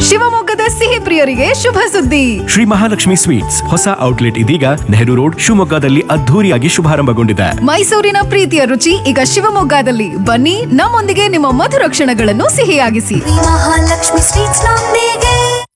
ಶಿವಮೊಗ್ಗದ ಸಿಹಿ ಪ್ರಿಯರಿಗೆ ಶುಭ ಸುದ್ದಿ ಶ್ರೀ ಮಹಾಲಕ್ಷ್ಮಿ ಸ್ವೀಟ್ಸ್ ಹೊಸ ಔಟ್ಲೆಟ್ ಇದೀಗ ನೆಹರು ರೋಡ್ ಶಿವಮೊಗ್ಗದಲ್ಲಿ ಅದ್ಧೂರಿಯಾಗಿ ಶುಭಾರಂಭಗೊಂಡಿದೆ ಮೈಸೂರಿನ ಪ್ರೀತಿಯ ರುಚಿ ಈಗ ಶಿವಮೊಗ್ಗದಲ್ಲಿ ಬನ್ನಿ ನಮ್ಮೊಂದಿಗೆ ನಿಮ್ಮ ಮಧುರ ಕ್ಷಣಗಳನ್ನು ಸಿಹಿಯಾಗಿಸಿ ಮಹಾಲಕ್ಷ್ಮಿ ಸ್ವೀಟ್ಸ್ ನೊಂದಿಗೆ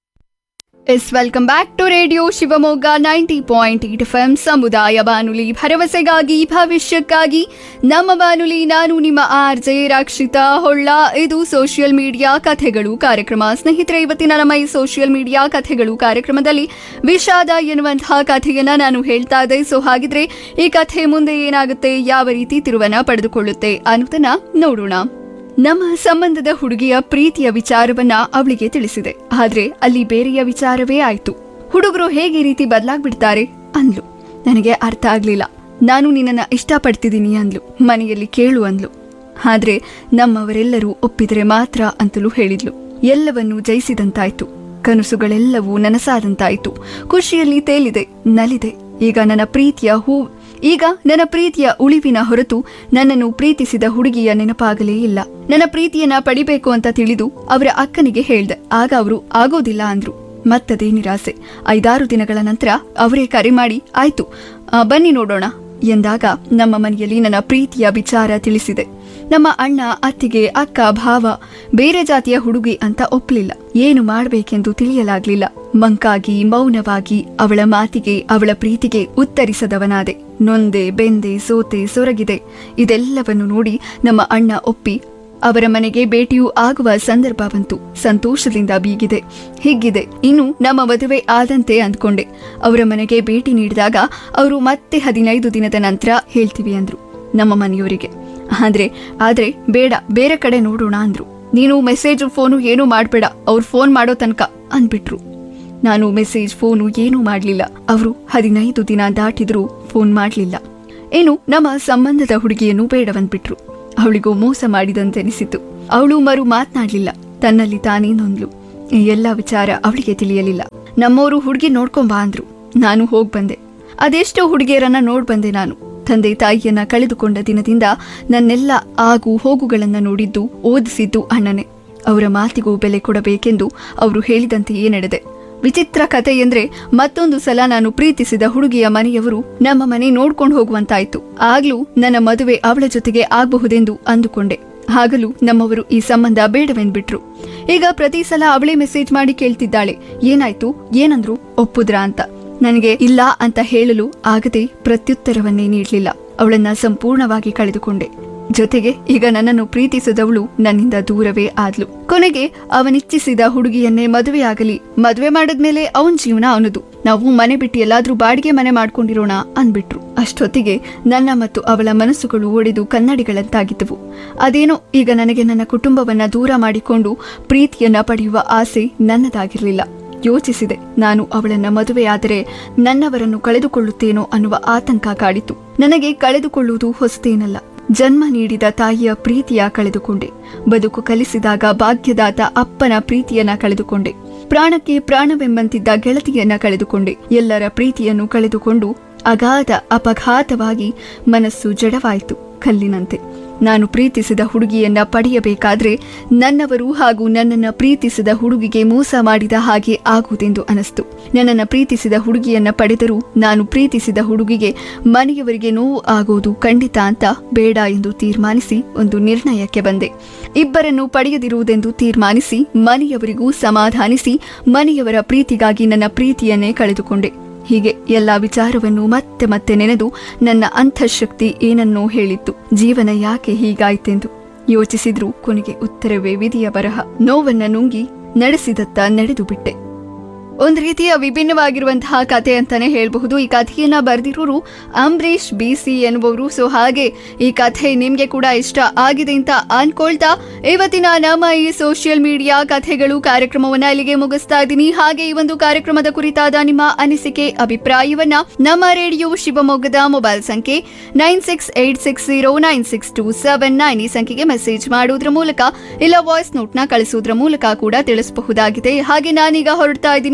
yes welcome back to radio Shivamogga ninety point eight F M ಸಮುದಾಯ ಬಾನುಲಿ ಭರವಸೆಗಾಗಿ ಭವಿಷ್ಯಕ್ಕಾಗಿ ನಮ್ಮ ಬಾನುಲಿ ನಾನು ನಿಮ್ಮ ಆರ್ ಜೆ ರಕ್ಷಿತಾ ಹೊಳ್ಳ ಇದು ಸೋಷಿಯಲ್ ಮೀಡಿಯಾ ಕಥೆಗಳು ಕಾರ್ಯಕ್ರಮ ಸ್ನೇಹಿತರೆ ಇವತ್ತಿನ ನಮ್ಮ ಈ ಸೋಷಿಯಲ್ ಮೀಡಿಯಾ ಕಥೆಗಳು ಕಾರ್ಯಕ್ರಮದಲ್ಲಿ ವಿಷಾದ ಎನ್ನುವಂತಹ ಕಥೆಯನ್ನ ನಾನು ಹೇಳ್ತಾ ಇದ್ದೆ ಸೊ ಹಾಗಿದ್ರೆ ಈ ಕಥೆ ಮುಂದೆ ಏನಾಗುತ್ತೆ ಯಾವ ರೀತಿ ತಿರುವನ್ನ ಪಡೆದುಕೊಳ್ಳುತ್ತೆ ಅನ್ನೋದನ್ನ ನೋಡೋಣ ನಮ್ಮ ಸಂಬಂಧದ ಹುಡುಗಿಯ ಪ್ರೀತಿಯ ವಿಚಾರವನ್ನ ಅವಳಿಗೆ ತಿಳಿಸಿದೆ ಆದ್ರೆ ಅಲ್ಲಿ ಬೇರೆಯ ವಿಚಾರವೇ ಆಯ್ತು ಹುಡುಗರು ಹೇಗೆ ಈ ರೀತಿ ಬದಲಾಗ್ಬಿಡ್ತಾರೆ ಅಂದ್ಲು ನನಗೆ ಅರ್ಥ ಆಗ್ಲಿಲ್ಲ ನಾನು ನಿನ್ನನ್ನ ಇಷ್ಟಪಡ್ತಿದ್ದೀನಿ ಅಂದ್ಲು ಮನೆಯಲ್ಲಿ ಕೇಳು ಅಂದ್ಲು ಆದ್ರೆ ನಮ್ಮವರೆಲ್ಲರೂ ಒಪ್ಪಿದರೆ ಮಾತ್ರ ಅಂತಲೂ ಹೇಳಿದ್ಲು ಎಲ್ಲವನ್ನೂ ಜಯಿಸಿದಂತಾಯ್ತು ಕನಸುಗಳೆಲ್ಲವೂ ನನಸಾದಂತಾಯ್ತು ಖುಷಿಯಲ್ಲಿ ತೇಲಿದೆ ನಲಿದೆ ಈಗ ನನ್ನ ಪ್ರೀತಿಯ ಹೂ ಈಗ ನನ್ನ ಪ್ರೀತಿಯ ಉಳಿವಿನ ಹೊರತು ನನ್ನನ್ನು ಪ್ರೀತಿಸಿದ ಹುಡುಗಿಯ ನೆನಪಾಗಲೇ ಇಲ್ಲ ನನ್ನ ಪ್ರೀತಿಯನ್ನ ಪಡಿಬೇಕು ಅಂತ ತಿಳಿದು ಅವರ ಅಕ್ಕನಿಗೆ ಹೇಳ್ದೆ ಆಗ ಅವರು ಆಗೋದಿಲ್ಲ ಅಂದ್ರು ಮತ್ತದೇ ನಿರಾಸೆ ಐದಾರು ದಿನಗಳ ನಂತರ ಅವರೇ ಕರೆ ಮಾಡಿ ಆಯ್ತು ಆ, ಬನ್ನಿ ನೋಡೋಣ ಎಂದಾಗ ನಮ್ಮ ಮನೆಯಲ್ಲಿ ನನ್ನ ಪ್ರೀತಿಯ ವಿಚಾರ ತಿಳಿಸಿದೆ ನಮ್ಮ ಅಣ್ಣ ಅತ್ತಿಗೆ ಅಕ್ಕ ಭಾವ ಬೇರೆ ಜಾತಿಯ ಹುಡುಗಿ ಅಂತ ಒಪ್ಪಲಿಲ್ಲ ಏನು ಮಾಡಬೇಕೆಂದು ತಿಳಿಯಲಾಗ್ಲಿಲ್ಲ ಮಂಕಾಗಿ ಮೌನವಾಗಿ ಅವಳ ಮಾತಿಗೆ ಅವಳ ಪ್ರೀತಿಗೆ ಉತ್ತರಿಸದವನಾದೆ ನೊಂದೆ ಬೆಂದೆ ಸೋತೆ ಸೊರಗಿದೆ ಇದೆಲ್ಲವನ್ನು ನೋಡಿ ನಮ್ಮ ಅಣ್ಣ ಒಪ್ಪಿ ಅವರ ಮನೆಗೆ ಭೇಟಿಯೂ ಆಗುವ ಸಂದರ್ಭ ಬಂತು ಸಂತೋಷದಿಂದ ಬೀಗಿದೆ ಹಿಗ್ಗಿದೆ ಇನ್ನು ನಮ್ಮ ಮದುವೆ ಆದಂತೆ ಅಂದ್ಕೊಂಡೆ ಅವರ ಮನೆಗೆ ಭೇಟಿ ನೀಡಿದಾಗ ಅವರು ಮತ್ತೆ ಹದಿನೈದು ದಿನದ ನಂತರ ಹೇಳ್ತೀವಿ ಅಂದ್ರು ನಮ್ಮ ಮನೆಯವರಿಗೆ ಆದ್ರೆ ಆದ್ರೆ ಬೇಡ ಬೇರೆ ಕಡೆ ನೋಡೋಣ ಅಂದ್ರು ನೀನು ಮೆಸೇಜ್ ಫೋನು ಏನೂ ಮಾಡ್ಬೇಡ ಅವ್ರು ಫೋನ್ ಮಾಡೋ ತನಕ ಅಂದ್ಬಿಟ್ರು ನಾನು ಮೆಸೇಜ್ ಫೋನು ಏನೂ ಮಾಡಲಿಲ್ಲ ಅವರು ಹದಿನೈದು ದಿನ ದಾಟಿದ್ರೂ ಫೋನ್ ಮಾಡಲಿಲ್ಲ ಏನು ನಮ್ಮ ಸಂಬಂಧದ ಹುಡುಗಿಯನ್ನು ಬೇಡವಂದ್ಬಿಟ್ರು ಅವಳಿಗೂ ಮೋಸ ಮಾಡಿದಂತೆನಿಸಿತು ಅವಳು ಮರು ಮಾತನಾಡ್ಲಿಲ್ಲ ತನ್ನಲ್ಲಿ ತಾನೇ ನೊಂದ್ಲು ಈ ಎಲ್ಲ ವಿಚಾರ ಅವಳಿಗೆ ತಿಳಿಯಲಿಲ್ಲ ನಮ್ಮವರು ಹುಡುಗಿ ನೋಡ್ಕೊಂಬಾ ಅಂದ್ರು ನಾನು ಹೋಗ್ ಬಂದೆ ಅದೆಷ್ಟೋ ಹುಡುಗಿಯರನ್ನ ನೋಡ್ ಬಂದೆ ನಾನು ತಂದೆ ತಾಯಿಯನ್ನ ಕಳೆದುಕೊಂಡ ದಿನದಿಂದ ನನ್ನೆಲ್ಲ ಆಗು ಹೋಗುಗಳನ್ನ ನೋಡಿದ್ದು ಓದಿಸಿದ್ದು ಅಣ್ಣನೇ ಅವರ ಮಾತಿಗೂ ಬೆಲೆ ಕೊಡಬೇಕೆಂದು ಅವರು ಹೇಳಿದಂತೆಯೇ ನಡೆದೆ ವಿಚಿತ್ರ ಕತೆ ಎಂದ್ರೆ ಮತ್ತೊಂದು ಸಲ ನಾನು ಪ್ರೀತಿಸಿದ ಹುಡುಗಿಯ ಮನೆಯವರು ನಮ್ಮ ಮನೆ ನೋಡ್ಕೊಂಡು ಹೋಗುವಂತಾಯ್ತು ಆಗ್ಲೂ ನನ್ನ ಮದುವೆ ಅವಳ ಜೊತೆಗೆ ಆಗಬಹುದೆಂದು ಅಂದುಕೊಂಡೆ ಆಗಲೂ ನಮ್ಮವರು ಈ ಸಂಬಂಧ ಬೇಡವೆಂದ್ಬಿಟ್ರು ಈಗ ಪ್ರತಿ ಸಲ ಅವಳೇ ಮೆಸೇಜ್ ಮಾಡಿ ಕೇಳ್ತಿದ್ದಾಳೆ ಏನಾಯ್ತು ಏನಂದ್ರು ಒಪ್ಪುದ್ರಾ ಅಂತ ನನಗೆ ಇಲ್ಲ ಅಂತ ಹೇಳಲು ಆಗದೆ ಪ್ರತ್ಯುತ್ತರವನ್ನೇ ನೀಡಲಿಲ್ಲ ಅವಳನ್ನ ಸಂಪೂರ್ಣವಾಗಿ ಕಳೆದುಕೊಂಡೆ ಜೊತೆಗೆ ಈಗ ನನ್ನನ್ನು ಪ್ರೀತಿಸಿದವಳು ನನ್ನಿಂದ ದೂರವೇ ಆದ್ಲು ಕೊನೆಗೆ ಅವನಿಚ್ಛಿಸಿದ ಹುಡುಗಿಯನ್ನೇ ಮದುವೆಯಾಗಲಿ ಮದುವೆ ಮಾಡಿದ್ಮೇಲೆ ಅವನ್ ಜೀವನ ಅವನದು ನಾವು ಮನೆ ಬಿಟ್ಟು ಎಲ್ಲಾದ್ರೂ ಬಾಡಿಗೆ ಮನೆ ಮಾಡ್ಕೊಂಡಿರೋಣ ಅಂದ್ಬಿಟ್ರು ಅಷ್ಟೊತ್ತಿಗೆ ನನ್ನ ಮತ್ತು ಅವಳ ಮನಸ್ಸುಗಳು ಒಡೆದು ಕನ್ನಡಿಗಳಂತಾಗಿದ್ದವು ಅದೇನೋ ಈಗ ನನಗೆ ನನ್ನ ಕುಟುಂಬವನ್ನ ದೂರ ಮಾಡಿಕೊಂಡು ಪ್ರೀತಿಯನ್ನ ಪಡೆಯುವ ಆಸೆ ನನ್ನದಾಗಿರಲಿಲ್ಲ ಯೋಚಿಸಿದೆ ನಾನು ಅವಳನ್ನ ಮದುವೆಯಾದರೆ ನನ್ನವರನ್ನು ಕಳೆದುಕೊಳ್ಳುತ್ತೇನೋ ಅನ್ನುವ ಆತಂಕ ಕಾಡಿತು ನನಗೆ ಕಳೆದುಕೊಳ್ಳುವುದು ಹೊಸತೇನಲ್ಲ ಜನ್ಮ ನೀಡಿದ ತಾಯಿಯ ಪ್ರೀತಿಯ ಕಳೆದುಕೊಂಡೆ ಬದುಕು ಕಲಿಸಿದಾಗ ಭಾಗ್ಯದಾತ ಅಪ್ಪನ ಪ್ರೀತಿಯನ್ನ ಕಳೆದುಕೊಂಡೆ ಪ್ರಾಣಕ್ಕೆ ಪ್ರಾಣವೆಂಬಂತಿದ್ದ ಗೆಳತಿಯನ್ನ ಕಳೆದುಕೊಂಡೆ ಎಲ್ಲರ ಪ್ರೀತಿಯನ್ನು ಕಳೆದುಕೊಂಡು ಅಗಾಧ ಅಪಘಾತವಾಗಿ ಮನಸ್ಸು ಜಡವಾಯಿತು ಕಲ್ಲಿನಂತೆ ನಾನು ಪ್ರೀತಿಸಿದ ಹುಡುಗಿಯನ್ನ ಪಡೆಯಬೇಕಾದ್ರೆ ನನ್ನವರು ಹಾಗೂ ನನ್ನನ್ನ ಪ್ರೀತಿಸಿದ ಹುಡುಗಿಗೆ ಮೋಸ ಮಾಡಿದ ಹಾಗೆ ಆಗುವುದೆಂದು ಅನಿಸ್ತು ನನ್ನನ್ನ ಪ್ರೀತಿಸಿದ ಹುಡುಗಿಯನ್ನ ಪಡೆದರೂ ನಾನು ಪ್ರೀತಿಸಿದ ಹುಡುಗಿಗೆ ಮನೆಯವರಿಗೆ ನೋವು ಆಗೋದು ಖಂಡಿತ ಅಂತ ಬೇಡ ಎಂದು ತೀರ್ಮಾನಿಸಿ ಒಂದು ನಿರ್ಣಯಕ್ಕೆ ಬಂದೆ ಇಬ್ಬರನ್ನು ಪಡೆಯದಿರುವುದೆಂದು ತೀರ್ಮಾನಿಸಿ ಮನೆಯವರಿಗೂ ಸಮಾಧಾನಿಸಿ ಮನೆಯವರ ಪ್ರೀತಿಗಾಗಿ ನನ್ನ ಪ್ರೀತಿಯನ್ನೇ ಕಳೆದುಕೊಂಡೆ ಹೀಗೆ ಎಲ್ಲಾ ವಿಚಾರವನ್ನು ಮತ್ತೆ ಮತ್ತೆ ನೆನೆದು ನನ್ನ ಅಂತಃಶಕ್ತಿ ಏನನ್ನೋ ಹೇಳಿತ್ತು ಜೀವನ ಯಾಕೆ ಹೀಗಾಯ್ತೆಂದು ಯೋಚಿಸಿದ್ರೂ ಕೊನೆಗೆ ಉತ್ತರವೇ ವಿಧಿಯ ಬರಹ ನೋವನ್ನ ನುಂಗಿ ನಡೆಸಿದತ್ತ ನಡೆದು ಬಿಟ್ಟೆ ಒಂದ್ ರೀತಿಯ ವಿಭಿನ್ನವಾಗಿರುವಂತಹ ಕತೆ ಅಂತಾನೆ ಹೇಳಬಹುದು ಈ ಕಥೆಯನ್ನ ಬರೆದಿರೋರು ಅಂಬರೀಶ್ ಬಿ ಸಿ ಎನ್ನುವವರು ಸೊ ಹಾಗೆ ಈ ಕಥೆ ನಿಮ್ಗೆ ಕೂಡ ಇಷ್ಟ ಆಗಿದೆ ಅಂತ ಅನ್ಕೊಳ್ತಾ ಇವತ್ತಿನ ನಮ್ಮ ಈ ಸೋಷಿಯಲ್ ಮೀಡಿಯಾ ಕಥೆಗಳು ಕಾರ್ಯಕ್ರಮವನ್ನ ಇಲ್ಲಿಗೆ ಮುಗಿಸ್ತಾ ಇದ್ದೀನಿ ಹಾಗೆ ಈ ಒಂದು ಕಾರ್ಯಕ್ರಮದ ಕುರಿತಾದ ನಿಮ್ಮ ಅನಿಸಿಕೆ ಅಭಿಪ್ರಾಯವನ್ನ ನಮ್ಮ ರೇಡಿಯೋ ಶಿವಮೊಗ್ಗದ ಮೊಬೈಲ್ ಸಂಖ್ಯೆ nine six eight six zero nine six two seven nine ಈ ಸಂಖ್ಯೆಗೆ ಮೆಸೇಜ್ ಮಾಡುವುದರ ಮೂಲಕ ಇಲ್ಲ ವಾಯ್ಸ್ ನೋಟ್ನ ಕಳಿಸುವುದರ ಮೂಲಕ ಕೂಡ ತಿಳಿಸಬಹುದಾಗಿದೆ ಹಾಗೆ ನಾನೀಗ ಹೊರಡ್ತಾ ಇದ್ದೀನಿ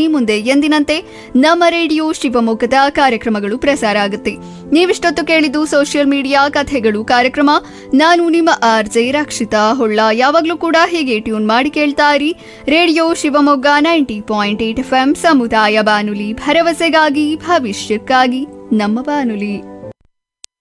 ಮುಂದೆ ಎಂದಿನಂತೆ ನಮ್ಮ ರೇಡಿಯೋ ಶಿವಮೊಗ್ಗದ ಕಾರ್ಯಕ್ರಮಗಳು ಪ್ರಸಾರ ಆಗುತ್ತೆ ನೀವಿಷ್ಟೊತ್ತು ಕೇಳಿದ್ದು ಸೋಷಿಯಲ್ ಮೀಡಿಯಾ ಕಥೆಗಳು ಕಾರ್ಯಕ್ರಮ ನಾನು ನಿಮ್ಮ ಆರ್ ಜೆ ರಕ್ಷಿತಾ ಹೊಳ್ಳ ಯಾವಾಗಲೂ ಕೂಡ ಹೀಗೆ ಟ್ಯೂನ್ ಮಾಡಿ ಕೇಳ್ತಾ ಇರಿ radio Shivamogga ninety point eight F M ಸಮುದಾಯ ಬಾನುಲಿ ಭರವಸೆಗಾಗಿ ಭವಿಷ್ಯಕ್ಕಾಗಿ ನಮ್ಮ ಬಾನುಲಿ